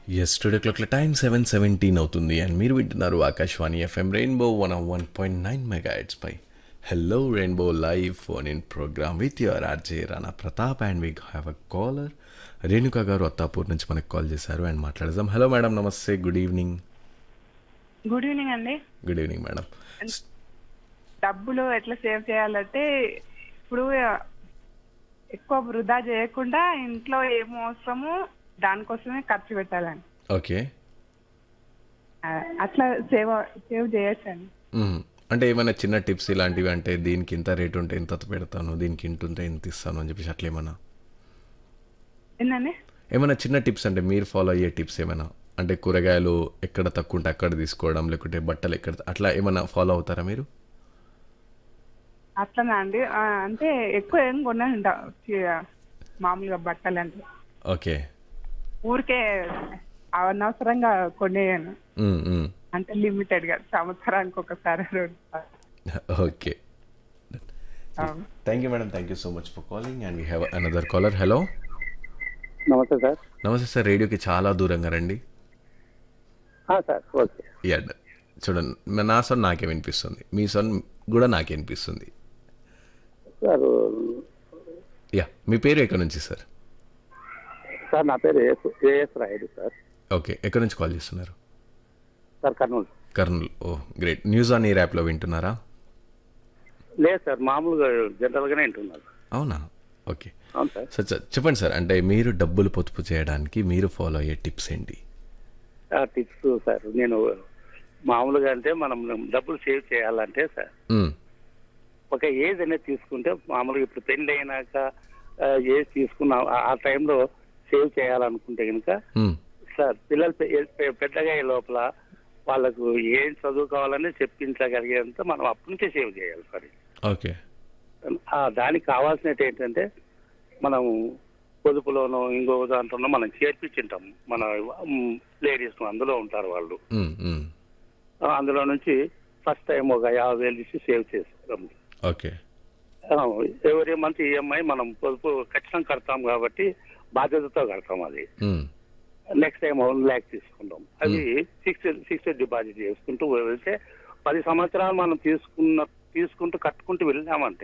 Yes today clock time seven seventeen అవుతుంది and మీరు వింటున్నారు Akashvani FM rainbow one one point nine mega పై hello rainbow live phone in program with your RJ Rana Pratap and we have a caller Renuka garu Attapur నుంచి మనకు call చేశారు and మాట్లాడదాం hello madam namaste good evening good evening అండి good evening madam డబ్బులు ఎట్లా save చేయాలంటే ఇప్పుడు ఎక్కువ వృధా చేయకుండా ఇంట్లో ఏం అవసరమో దానికోసమే ఖర్చు పెట్టాలండి ఓకే ఆ, అట్లా సేవ్ సేవ్ చేయొచ్చండి అంటే ఏమైనా చిన్న టిప్స్ ఇలాంటివి అంటే దీనికి ఇంత రేట్ ఉంటే ఇంత పెడతాను దీనికి ఇంత ఉంటే ఇంత ఇస్తాను అని చెప్పేసి అట్లా ఏమన్నా ఏంటండి ఏమైనా చిన్న టిప్స్ అంటే మీరు ఫాలో అయ్యే టిప్స్ ఏమైనా అంటే కూరగాయలు ఎక్కడ తక్కువ ఉంటే అక్కడ తీసుకోవడం లేకుంటే బట్టలు ఎక్కడ అట్లా ఏమైనా ఫాలో అవుతారా మీరు అట్లనా అండి ఆ, అంటే ఎక్కువ ఏం కొనండి మామూలుగా బట్టలు అంటే ఓకే ఊరికే అనవసరంగా కొనేయను మ్మ్, మ్మ్. అంటే లిమిటెడ్ గా సంవత్సరానికి ఒకసారి రెండు సార్లు. ఓకే అవును. Thank you madam thank you so much for calling and we have another caller hello namaste sir namaste sir రేడియోకి చాలా దూరంగా రండి ఆ, సార్ ఓకే యా చూడండి మ- నా సొన్ నాకే వినిపిస్తుంది మీ సొన్ కూడా నాకే వినిపిస్తుంది సార్ యా మీ పేరు ఎక్కడి నుంచి సార్ సార్ నా పేరు AS AS Rayudu sir okay ఎక్కడి నుంచి కాల్ చేస్తున్నారు sir Kurnool Kurnool oh great news on ఈ యాప్లో వింటున్నారా లేదు సార్ మామూలుగా జనరల్గానే వింటున్నారు అవునా ఓకే అవును సార్ సార్ సార్ చెప్పండి సార్ అంటే మీరు డబ్బులు పొదుపు చేయడానికి మీరు ఫాలో అయ్యే టిప్స్ ఏంటి ఆ టిప్స్ సార్ నేను మామూలుగా అంటే మనం డబ్బులు సేవ్ చేయాలంటే సార్ మ్మ్. ఒక ఏజ్ అనేది తీసుకుంటే మామూలుగా ఇప్పుడు పెళ్లి అయినాక ఆ, ఏజ్ తీసుకున్న ఆ- ఆ టైంలో సేవ్ చేయాలనుకుంటే కనుక మ్మ్. సార్ పిల్లలు పె- పె- పెద్దగా అయ్యే లోపల వాళ్ళకు ఏం చదువుకోవాలని చెప్పించగలిగేంత మనం అప్పటి నుంచే సేవ్ చేయాలి సార్ ఓకే ఆ దానికి కావాల్సినట్టు ఏంటంటే మనం పొదుపులోనో ఇంకో దాంట్లోనో మనం చేర్పించింటాం మన లేడీస్ అందులో ఉంటారు వాళ్ళు మ్మ్, మ్మ్. ఆ, అందులో నుంచి ఫస్ట్ టైం ఒక యాభై వేలు ఇచ్చి సేవ్ చేస్తాం ఓకే ఎవరి మంత్ ఈఎంఐ మనం పొదుపు ఖచ్చితంగా కడతాం కాబట్టి బాధ్యతతో కడతాం అది మ్మ్. నెక్స్ట్ టైం వన్ ల్యాక్ తీసుకుంటాం అది ఫిక్స్డ్ ఫిక్స్డ్ డిపాజిట్ చేసుకుంటూ వెళ్తే పది సంవత్సరాలు మనం తీసుకున్న తీసుకుంటూ కట్టుకుంటూ వెళ్ళామంటే